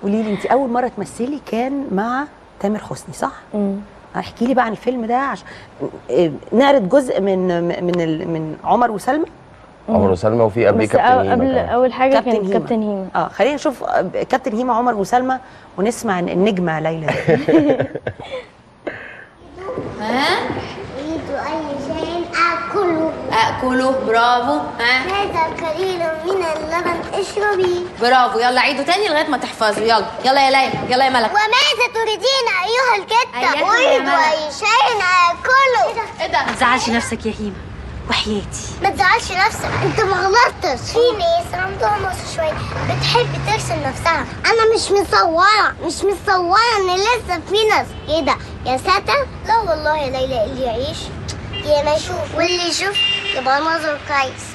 قولي لي انت اول مره تمثلي كان مع تامر حسني صح مم. احكي لي بقى عن الفيلم ده عشان إيه، نعرض جزء من من ال- من عمر وسلمى عمر وسلمى وفي قبل بس كابتن أو هيما قبل كمان. اول حاجه كابتن كان هيما. كابتن هيما اه خلينا نشوف آه، كابتن هيما عمر وسلمى ونسمع النجمه ليلى دي. ها أريد أي شيء آكله اكله برافو ها هذا قليل من اللبن اشربي برافو يلا عيدوا تاني لغايه ما تحفظوا يلا يلا يا ليلى يلا يا ملك وماذا تريدين أيها الكتة؟ أيتها يا أريد ملك. أي شيء آكله ايه ده ما تزعلش نفسك يا هيما وحياتي ما تزعلش نفسك انت ما غلطتش في ناس عندها نص شويه بتحب ترسم نفسها انا مش مصوره مش مصوره ان لسه في ناس كده يا ساتر لا والله يا ليلى اللي يعيش يا ما يشوف واللي يشوف يبقى نظر كويس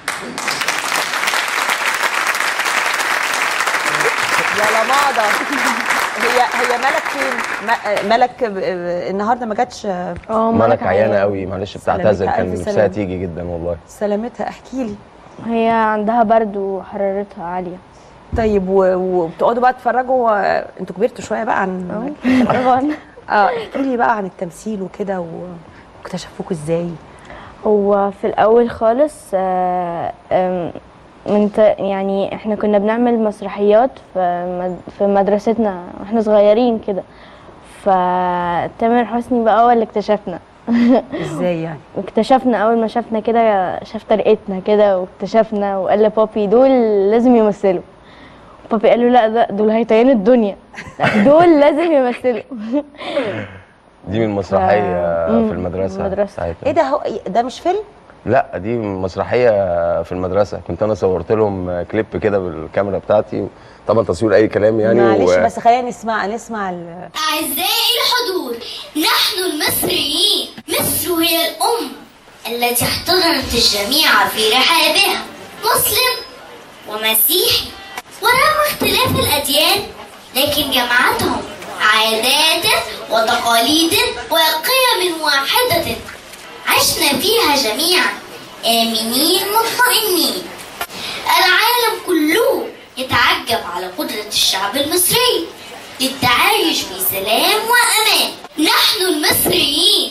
يا لماضه هي هي ملك فين م- ملك ب- ب- النهارده ما جاتش آه، اه ملك عيانه عيانة. قوي معلش سلامتها، بتعتذر ألف كان نفسها سلامة. تيجي جدا والله سلامتها احكي لي هي عندها برد وحرارتها عاليه طيب و- وبتقعدوا بقى تتفرجوا آه، انتوا كبرتوا شويه بقى عن طبعا اه احكي لي بقى عن التمثيل وكده و- واكتشفوكوا ازاي هو في الاول خالص آه، آم، من ت- يعني احنا كنا بنعمل مسرحيات في مد- في مدرستنا واحنا صغيرين كده فتامر حسني بقى هو اللي اكتشفنا ازاي يعني اكتشفنا اول ما شافنا كده شاف طريقتنا كده واكتشفنا وقال لبابي دول لازم يمثلوا بابي قال له لا ده دول هيطينوا الدنيا دول لازم يمثلوا دي من مسرحيه مم، في المدرسه المدرسة. ساعتها ايه ده هو ده مش فيلم لا دي مسرحيه في المدرسه كنت انا صورت لهم كليب كده بالكاميرا بتاعتي طبعا تصوير اي كلام يعني معلش و- بس خلينا نسمع نسمع ال- أعزائي الحضور نحن المصريين مصر هي الأم التي احتضنت الجميع في رحابها مسلم ومسيحي ورغم اختلاف الأديان لكن جمعتهم عادات وتقاليد وقيم واحدة عشنا فيها جميعا آمنين مطمئنين العالم كله يتعجب على قدرة الشعب المصري للتعايش بسلام وأمان نحن المصريين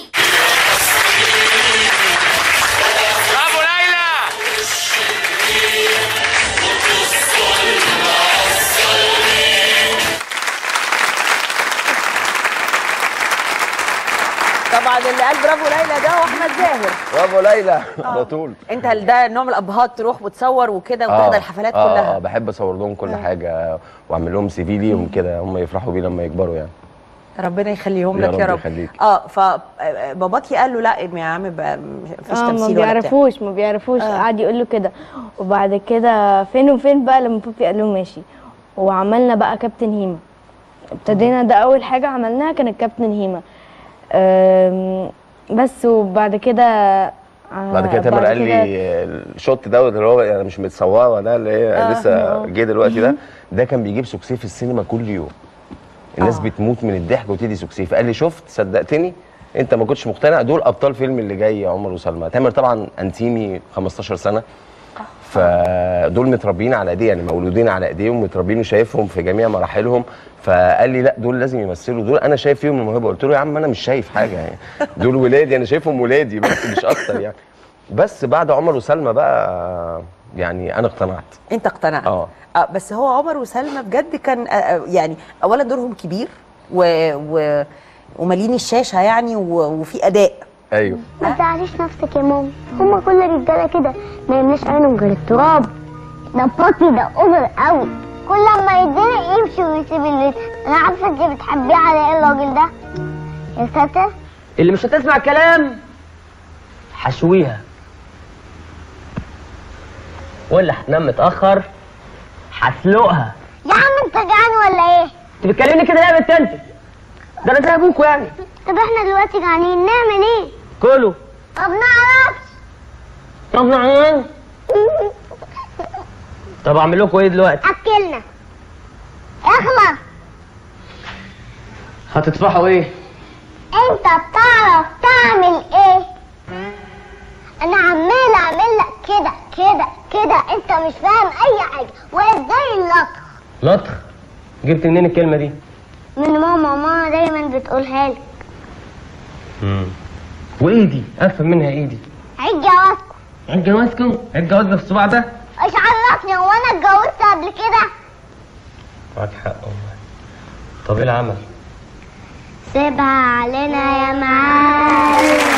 برافو ليلى طبعا اللي قال برافو ليلى ده هو احمد زاهر برافو ليلى على طول انت ده نوع من الابهات تروح وتصور وكده وتحضر الحفلات آه كلها اه بحب اصور لهم كل حاجه واعمل لهم سي في ليهم كده هم يفرحوا بيه لما يكبروا يعني ربنا يخليهم يا لك يا رب رب يخليك. اه فباباكي قال له لا يا عم بقى مفيش اه ما تمثيل ولا بتاع بيعرفوش ما بيعرفوش آه. قعد يقول له كده وبعد كده فين وفين بقى لما بابي قال له ماشي وعملنا بقى كابتن هيما ابتدينا ده اول حاجه عملناها كانت كابتن هيما أم، بس وبعد كده آه، بعد كده تامر قال لي الشوت دوت اللي هو يعني مش متصوره ده اللي هي آه. لسه آه. جه دلوقتي ده ده كان بيجيب سوكسيه في السينما كل يوم الناس آه. بتموت من الضحك وتدي سوكسيه فقال لي شفت صدقتني انت ما كنتش مقتنع دول ابطال فيلم اللي جاي يا عمر وسلمى تامر طبعا انتيمي 15 سنه فدول متربيين على ايديه يعني مولودين على ايديهم متربيين وشايفهم في جميع مراحلهم فقال لي لا دول لازم يمثلوا دول انا شايف فيهم الموهبه قلت له يا عم انا مش شايف حاجه يعني دول ولادي انا شايفهم ولادي بس مش اكتر يعني بس بعد عمر وسلمى بقى يعني انا اقتنعت انت اقتنعت اه اه بس هو عمر وسلمى بجد كان آه، آه، يعني اولا دورهم كبير و, و ومالين الشاشه يعني و... وفي اداء ايوه ما تزعليش نفسك يا ماما هما كل الرجاله كده ما يملاش عينهم غير التراب ده بابي ده اوفر قوي كل لما يتضايق يمشي ويسيب البيت انا عارفه انت بتحبيه على ايه الراجل ده يا ساتر اللي مش هتسمع كلام حشويها واللي هتنام متاخر هسلقها يا عم انت جعان ولا ايه انت بتكلمني كده ليه يا بنت انت ده انا زي ابوكوا يعني طب احنا دلوقتي جعانين نعمل ايه كله طب نعرفش طب نعم طب اعمل لكم ايه دلوقتي اكلنا اخلص هتطفحوا ايه انت بتعرف تعمل ايه انا عمال اعمل لك كده كده كده انت مش فاهم اي حاجه وازاي اللطخ لطخ جبت منين الكلمه دي من ماما ماما دايما بتقولها لي امم وايه دي افهم منها ايه دي عيد جوازكم عيد جوازكم عيد جوازنا في الصباع ده ايش عرفني هو انا اتجوزت قبل كده معاك حق والله طب ايه العمل سيبها علينا يا معلم